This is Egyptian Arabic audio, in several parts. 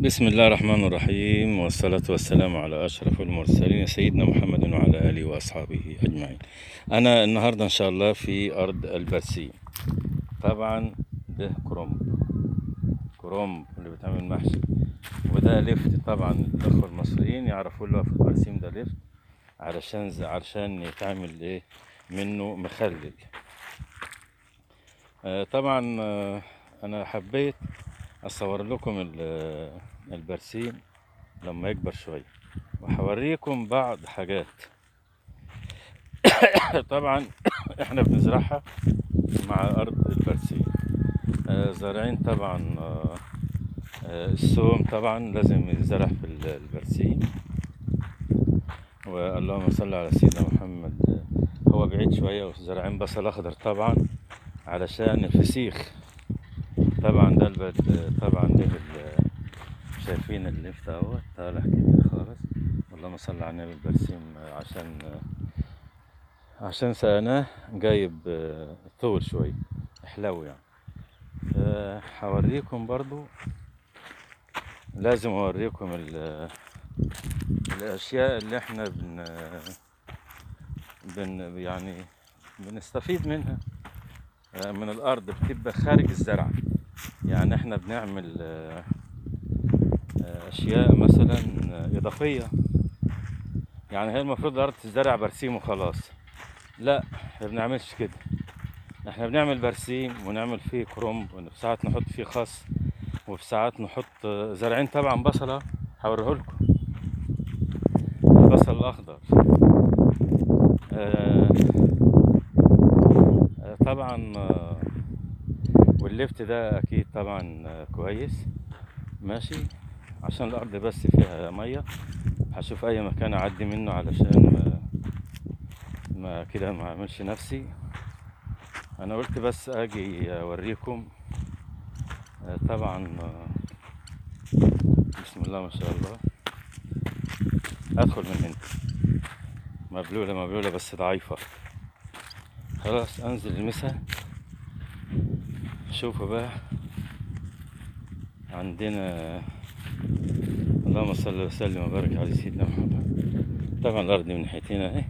بسم الله الرحمن الرحيم والصلاة والسلام على أشرف المرسلين سيدنا محمد وعلى آله وأصحابه أجمعين أنا النهاردة إن شاء الله في أرض البرسيم طبعا ده كرومب كرومب اللي بيتعمل محشي وده لفت طبعا الأخوة المصريين يعرفوا له في البرسيم ده لفت علشان ز- علشان يتعمل إيه منه مخلل آه، طبعا آه، أنا حبيت اصور لكم ال- البرسيم لما يكبر شويه وهوريكم بعض حاجات طبعا احنا بنزرعها مع ارض البرسيم آه، زارعين طبعا آه، آه، السوم طبعا لازم يزرع في ال- البرسيم واللهم صل على سيدنا محمد آه، هو بعيد شويه وزارعين بصل اخضر طبعا علشان الفسيخ طبعا ده البد طبعا ده ال- شايفين الليفت اهو طالع كبير خالص اللهم صل على النبي البرسيم آه، عشان آه، عشان سقناه جايب آه، طول شوية حلو يعني آه، هوريكم برضو لازم اوريكم ال- الاشياء اللي احنا بن بن يعني بنستفيد منها آه، من الارض بتبقى خارج الزرع يعني احنا بنعمل آه، آه، اشياء مثلا آه، اضافيه يعني هي المفروض الارض تزرع برسيم وخلاص لا احنا بنعملش كده احنا بنعمل برسيم ونعمل فيه كرنب وفي ساعات نحط فيه خس وفي ساعات نحط آه، زارعين طبعا بصله هوريه لكم البصل الاخضر آه، آه، طبعا آه، والليفت ده اكيد طبعا آه، كويس ماشي عشان الارض بس فيها ميه هشوف اي مكان اعدي منه علشان ما, ما كده ما اعملش نفسي انا قلت بس اجي اوريكم آه، طبعا آه، بسم الله ما شاء الله ادخل من هنا مبلولة مبلولة بس ضعيفة خلاص انزل المسها شوفوا بقى عندنا اللهم صل وسلم وبارك على سيدنا محمد طبعا الارض من ناحيتنا اهي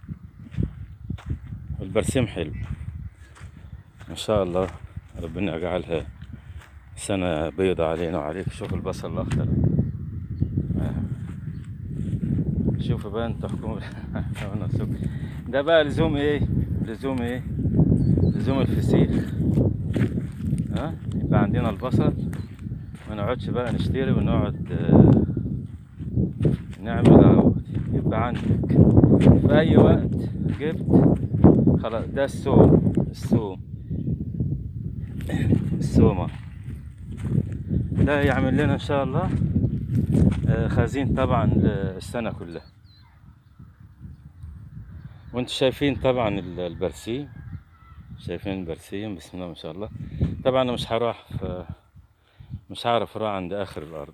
والبرسيم حلو ما شاء الله ربنا يجعلها سنة بيضة علينا وعليك شوف البصل الأخضر آه. شوفوا بقى انتوا احكموا نفسكم ده بقى لزوم ايه لزوم ايه لزوم الفسيخ ها يبقى عندنا البصل ما نقعدش بقى نشتري ونقعد آه، نعمل اهو يبقى عندك في اي وقت جبت خلاص ده السوم السوم السومة ده يعمل لنا ان شاء الله آه، خزين طبعا للسنة كلها وانتم شايفين طبعا ال- البرسيم شايفين البرسيم بسم الله ما شاء الله طبعا انا مش هروح في مش هعرف اروح عند اخر الارض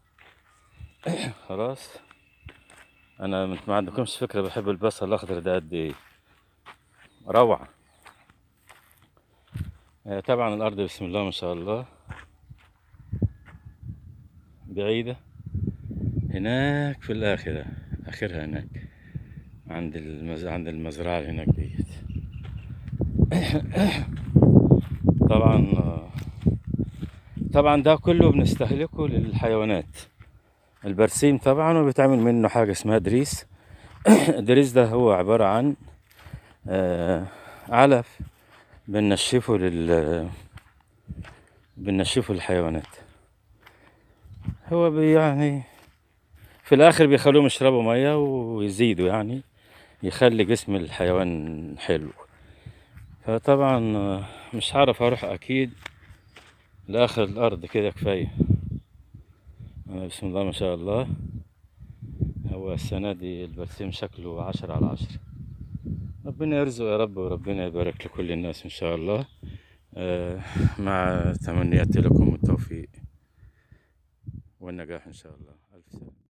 خلاص انا ما ما عندكمش فكره بحب البصل الاخضر ده قد ايه روعه آه، طبعا الارض بسم الله ما شاء الله بعيده هناك في الاخره اخرها هناك عند المز... عند المزرعه اللي هناك ديت طبعا آه، طبعا ده كله بنستهلكه للحيوانات البرسيم طبعا وبيتعمل منه حاجة اسمها دريس الدريس ده هو عبارة عن آه، علف بننشفه لل بننشفه للحيوانات هو بي- يعني في الآخر بيخلوهم يشربوا مية ويزيدوا يعني يخلي جسم الحيوان حلو فطبعا آه، مش هعرف أروح أكيد لآخر الأرض كده كفاية آه، بسم الله ما شاء الله هو السنة دي البرسيم شكله عشرة على عشرة ربنا يرزق يا رب وربنا يبارك لكل الناس إن شاء الله آه، مع تمنياتي لكم التوفيق والنجاح إن شاء الله ألف سلامة